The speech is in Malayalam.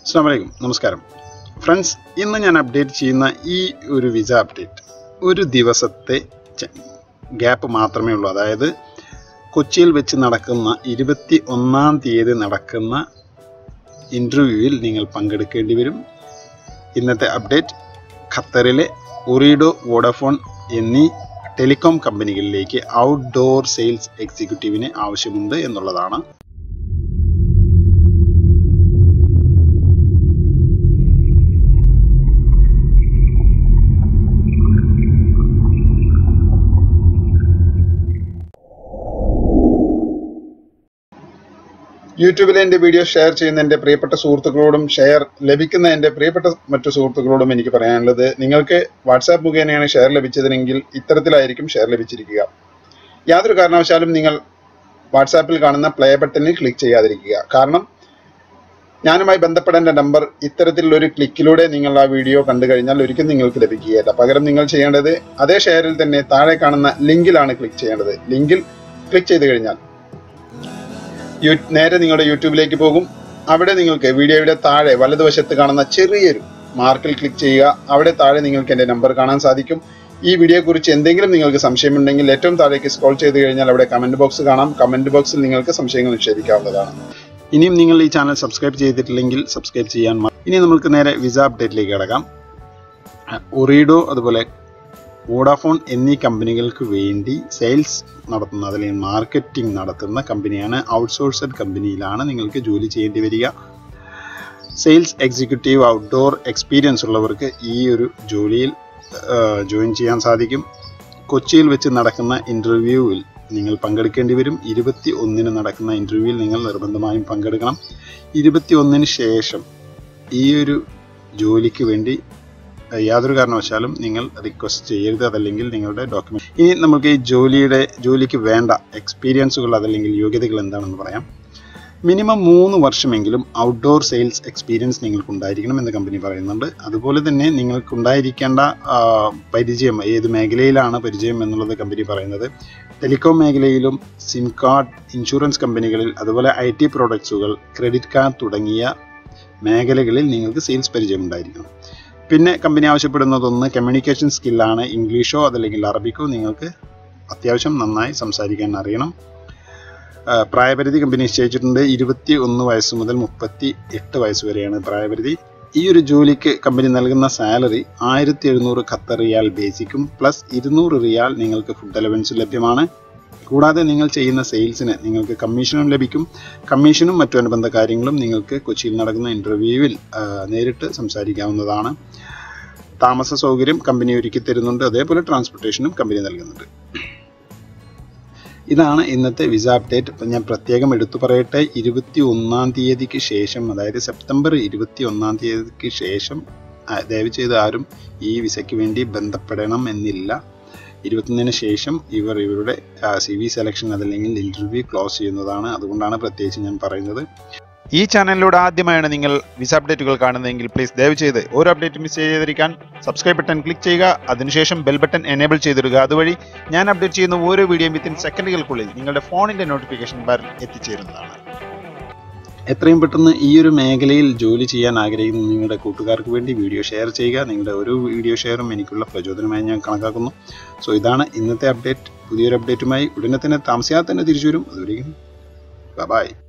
അസ്സാം വലൈക്കും നമസ്കാരം ഫ്രണ്ട്സ് ഇന്ന് ഞാൻ അപ്ഡേറ്റ് ചെയ്യുന്ന ഈ ഒരു വിസ അപ്ഡേറ്റ് ഒരു ദിവസത്തെ ഗ്യാപ്പ് മാത്രമേ ഉള്ളൂ അതായത് കൊച്ചിയിൽ വെച്ച് നടക്കുന്ന ഇരുപത്തി ഒന്നാം തീയതി നടക്കുന്ന ഇൻ്റർവ്യൂവിൽ നിങ്ങൾ പങ്കെടുക്കേണ്ടി വരും ഇന്നത്തെ അപ്ഡേറ്റ് ഖത്തറിലെ ഒറീഡോ വോഡഫോൺ എന്നീ ടെലികോം കമ്പനികളിലേക്ക് ഔട്ട്ഡോർ സെയിൽസ് എക്സിക്യൂട്ടീവിനെ ആവശ്യമുണ്ട് എന്നുള്ളതാണ് യൂട്യൂബിൽ എൻ്റെ വീഡിയോ ഷെയർ ചെയ്യുന്ന എൻ്റെ പ്രിയപ്പെട്ട സുഹൃത്തുക്കളോടും ഷെയർ ലഭിക്കുന്ന എൻ്റെ പ്രിയപ്പെട്ട മറ്റു സുഹൃത്തുക്കളോടും എനിക്ക് പറയാനുള്ളത് നിങ്ങൾക്ക് വാട്സാപ്പ് മുഖേനയാണ് ഷെയർ ലഭിച്ചതെങ്കിൽ ഇത്തരത്തിലായിരിക്കും ഷെയർ ലഭിച്ചിരിക്കുക യാതൊരു കാരണവശാലും നിങ്ങൾ വാട്സാപ്പിൽ കാണുന്ന പ്ലേ ബട്ടണിൽ ക്ലിക്ക് ചെയ്യാതിരിക്കുക കാരണം ഞാനുമായി ബന്ധപ്പെടേണ്ട നമ്പർ ഇത്തരത്തിലുള്ള ഒരു ക്ലിക്കിലൂടെ നിങ്ങൾ ആ വീഡിയോ കണ്ടു കഴിഞ്ഞാൽ ഒരിക്കലും നിങ്ങൾക്ക് ലഭിക്കുകയില്ല പകരം നിങ്ങൾ ചെയ്യേണ്ടത് അതേ ഷെയറിൽ തന്നെ താഴെ കാണുന്ന ലിങ്കിലാണ് ക്ലിക്ക് ചെയ്യേണ്ടത് ലിങ്കിൽ ക്ലിക്ക് ചെയ്ത് കഴിഞ്ഞാൽ യു- നേരെ നിങ്ങളുടെ യൂട്യൂബിലേക്ക് പോകും അവിടെ നിങ്ങൾക്ക് വീഡിയോയുടെ താഴെ വലതുവശത്ത് കാണുന്ന ചെറിയൊരു മാർക്കിൽ ക്ലിക്ക് ചെയ്യുക അവിടെ താഴെ നിങ്ങൾക്ക് എൻ്റെ നമ്പർ കാണാൻ സാധിക്കും ഈ വീഡിയോയെക്കുറിച്ച് എന്തെങ്കിലും നിങ്ങൾക്ക് സംശയമുണ്ടെങ്കിൽ ഏറ്റവും താഴേക്ക് സ്ക്രോൾ ചെയ്ത് കഴിഞ്ഞാൽ അവിടെ കമന്റ് ബോക്സ് കാണാം കമന്റ് ബോക്സിൽ നിങ്ങൾക്ക് സംശയങ്ങൾ നിക്ഷേപിക്കാവുന്നതാണ് ഇനിയും നിങ്ങൾ ഈ ചാനൽ സബ്സ്ക്രൈബ് ചെയ്തിട്ടില്ലെങ്കിൽ സബ്സ്ക്രൈബ് ചെയ്യാൻ മ- ഇനി നമുക്ക് നേരെ വിസ അപ്ഡേറ്റിലേക്ക് കിടക്കാം ഒറീഡോ അതുപോലെ വോഡാഫോൺ എന്നീ കമ്പനികൾക്ക് വേണ്ടി സെയിൽസ് നടത്തുന്ന അല്ലെങ്കിൽ മാർക്കറ്റിംഗ് നടത്തുന്ന കമ്പനിയാണ് ഔട്ട്സോഴ്സഡ് കമ്പനിയിലാണ് നിങ്ങൾക്ക് ജോലി ചെയ്യേണ്ടി വരിക സെയിൽസ് എക്സിക്യൂട്ടീവ് ഔട്ട്ഡോർ എക്സ്പീരിയൻസ് ഉള്ളവർക്ക് ഈ ഒരു ജോലിയിൽ ജോയിൻ ചെയ്യാൻ സാധിക്കും കൊച്ചിയിൽ വെച്ച് നടക്കുന്ന ഇൻ്റർവ്യൂവിൽ നിങ്ങൾ പങ്കെടുക്കേണ്ടി വരും ഇരുപത്തി ഒന്നിന് നടക്കുന്ന ഇൻ്റർവ്യൂവിൽ നിങ്ങൾ നിർബന്ധമായും പങ്കെടുക്കണം ഇരുപത്തി ഒന്നിന് ശേഷം ഈ ഒരു ജോലിക്ക് വേണ്ടി ഏഹ് യാതൊരു കാരണവശാലും നിങ്ങൾ റിക്വസ്റ്റ് ചെയ്യരുത് അതല്ലെങ്കിൽ നിങ്ങളുടെ ഡോക്യുമെന്റ് ഇനി നമുക്ക് ഈ ജോലിയുടെ ജോലിക്ക് വേണ്ട എക്സ്പീരിയൻസുകൾ അതല്ലെങ്കിൽ യോഗ്യതകൾ എന്താണെന്ന് പറയാം മിനിമം മൂന്ന് വർഷമെങ്കിലും ഔട്ട്ഡോർ സെയിൽസ് എക്സ്പീരിയൻസ് നിങ്ങൾക്ക് ഉണ്ടായിരിക്കണം എന്ന് കമ്പനി പറയുന്നുണ്ട് അതുപോലെ തന്നെ നിങ്ങൾക്കുണ്ടായിരിക്കേണ്ട ആ, പരിചയം ഏത് മേഖലയിലാണ് പരിചയം എന്നുള്ളത് കമ്പനി പറയുന്നത് ടെലികോം മേഖലയിലും സിം കാർഡ് ഇൻഷുറൻസ് കമ്പനികളിൽ അതുപോലെ ഐ ടി പ്രോഡക്ട്സുകൾ ക്രെഡിറ്റ് കാർഡ് തുടങ്ങിയ മേഖലകളിൽ നിങ്ങൾക്ക് സെയിൽസ് പരിചയം ഉണ്ടായിരിക്കണം പിന്നെ കമ്പനി ആവശ്യപ്പെടുന്നതൊന്ന് കമ്മ്യൂണിക്കേഷൻ സ്കില്ലാണ് ഇംഗ്ലീഷോ അതല്ലെങ്കിൽ അറബിക്കോ നിങ്ങൾക്ക് അത്യാവശ്യം നന്നായി സംസാരിക്കാൻ അറിയണം ആ, പ്രായപരിധി കമ്പനി നിശ്ചയിച്ചിട്ടുണ്ട് ഇരുപത്തി ഒന്ന് വയസ്സ് മുതൽ മുപ്പത്തി എട്ട് വയസ്സ് വരെയാണ് പ്രായപരിധി ഈ ഒരു ജോലിക്ക് കമ്പനി നൽകുന്ന സാലറി ആയിരത്തി എഴുന്നൂറ് ഖത്തർ റിയാൽ ബേസിക്കും പ്ലസ് ഇരുന്നൂറ് റിയാൽ നിങ്ങൾക്ക് ഫുഡ് അലവൻസ് ലഭ്യമാണ് കൂടാതെ നിങ്ങൾ ചെയ്യുന്ന സെയിൽസിന് നിങ്ങൾക്ക് കമ്മീഷനും ലഭിക്കും കമ്മീഷനും മറ്റു അനുബന്ധ കാര്യങ്ങളും നിങ്ങൾക്ക് കൊച്ചിയിൽ നടക്കുന്ന ഇൻ്റർവ്യൂവിൽ നേരിട്ട് സംസാരിക്കാവുന്നതാണ് താമസ സൗകര്യം കമ്പനി ഒരുക്കി തരുന്നുണ്ട് അതേപോലെ ട്രാൻസ്പോർട്ടേഷനും കമ്പനി നൽകുന്നുണ്ട് ഇതാണ് ഇന്നത്തെ വിസ അപ്ഡേറ്റ് അപ്പം ഞാൻ പ്രത്യേകം എടുത്തു പറയട്ടെ ഇരുപത്തി ഒന്നാം തീയതിക്ക് ശേഷം അതായത് സെപ്റ്റംബർ ഇരുപത്തി ഒന്നാം തീയതിക്ക് ശേഷം ആ, ദയവ് ചെയ്ത് ആരും ഈ വിസയ്ക്ക് വേണ്ടി ബന്ധപ്പെടണം എന്നില്ല ഇരുപത്തൊന്നിന് ശേഷം ഇവർ ഇവരുടെ സി വി സെലക്ഷൻ അതല്ലെങ്കിൽ ഇൻ്റർവ്യൂ ക്ലോസ് ചെയ്യുന്നതാണ് അതുകൊണ്ടാണ് പ്രത്യേകിച്ച് ഞാൻ പറയുന്നത് ഈ ചാനലിലൂടെ ആദ്യമായാണ് നിങ്ങൾ വിസ അപ്ഡേറ്റുകൾ കാണുന്നതെങ്കിൽ പ്ലീസ് ദയവ് ചെയ്ത് ഓരോ അപ്ഡേറ്റ് മിസ് ചെയ്തിരിക്കാൻ സബ്സ്ക്രൈബ് ബട്ടൺ ക്ലിക്ക് ചെയ്യുക അതിനുശേഷം ബെൽ ബട്ടൺ എനേബിൾ ചെയ്തിടുക അതുവഴി ഞാൻ അപ്ഡേറ്റ് ചെയ്യുന്ന ഓരോ വീഡിയോയും വിത്തിൻ സെക്കൻഡുകൾക്കുള്ളിൽ നിങ്ങളുടെ ഫോണിന്റെ നോട്ടിഫിക്കേഷൻ ബാറിൽ എത്തിച്ചേരുന്നതാണ് എത്രയും പെട്ടെന്ന് ഈ ഒരു മേഖലയിൽ ജോലി ചെയ്യാൻ ആഗ്രഹിക്കുന്ന നിങ്ങളുടെ കൂട്ടുകാർക്ക് വേണ്ടി വീഡിയോ ഷെയർ ചെയ്യുക നിങ്ങളുടെ ഓരോ വീഡിയോ ഷെയറും എനിക്കുള്ള പ്രചോദനമായി ഞാൻ കണക്കാക്കുന്നു സോ ഇതാണ് ഇന്നത്തെ അപ്ഡേറ്റ് പുതിയൊരു അപ്ഡേറ്റുമായി ഉടനെ തന്നെ താമസിയാതെ തന്നെ തിരിച്ചു വരും അതുവരെയും ബൈ